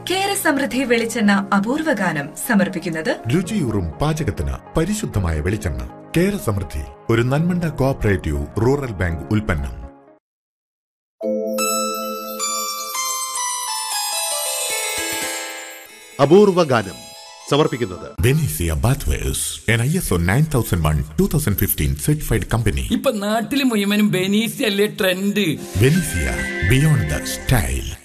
കേര സമൃദ്ധി വെളിച്ചെണ്ണ അപൂർവ ഗാനം സമർപ്പിക്കുന്നത് രുചിയൂറും പാചകത്തിന് പരിശുദ്ധമായ വെളിച്ചെണ്ണ കേര സമൃദ്ധി ഒരു നന്മണ്ട കോഓപ്പറേറ്റീവ് റൂറൽ ബാങ്ക് ഉൽപ്പന്നം അപൂർവ ഗാനം സമർപ്പിക്കുന്നത് Benesia bathwares N I S O nine thousand one two thousand fifteen certified company ഇപ്പൊ നാട്ടില് മുഴുവനും ബെനീസ് അല്ലേ trend Benesia beyond the style